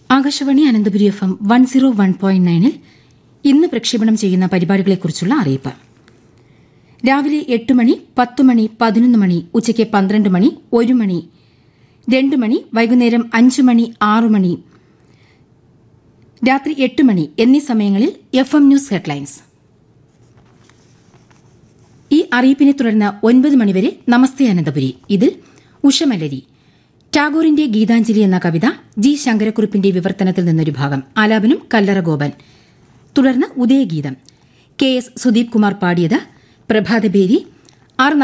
Akashvani Ananthapuri F M one zero one point നയനിൽ ഇന്ന് പ്രക്ഷേപണം ചെയ്യുന്ന പരിപാടികളെക്കുറിച്ചുള്ള അറിയിപ്പ് രാവിലെ എട്ട് മണി പത്ത് മണി പതിനൊന്ന് മണി ഉച്ചയ്ക്ക് പന്ത്രണ്ട് മണി ഒരു മണി രണ്ട് മണി വൈകുന്നേരം അഞ്ച് മണി ആറ് മണി രാത്രി എട്ട് മണി എന്നീ സമയങ്ങളിൽ എഫ് എം ന്യൂസ് ഹെഡ്ലൈൻസ് ഈ അറിയിപ്പിനെ തുടർന്ന് ഒൻപത് മണിവരെ നമസ്തേ അനന്തപുരി ഇതിൽ ഉഷമലരി ടാഗോറിന്റെ ഗീതാഞ്ജലി എന്ന കവിത ജി ശങ്കരക്കുറുപ്പിന്റെ വിവർത്തനത്തിൽ നിന്നൊരു ഭാഗം ആലാപനം കല്ലറ ഗോപൻ തുടർന്ന് ഉദയഗീതം കെ എസ് സുദീപ് കുമാർ പാടിയത് പ്രഭാതബേരി ആർ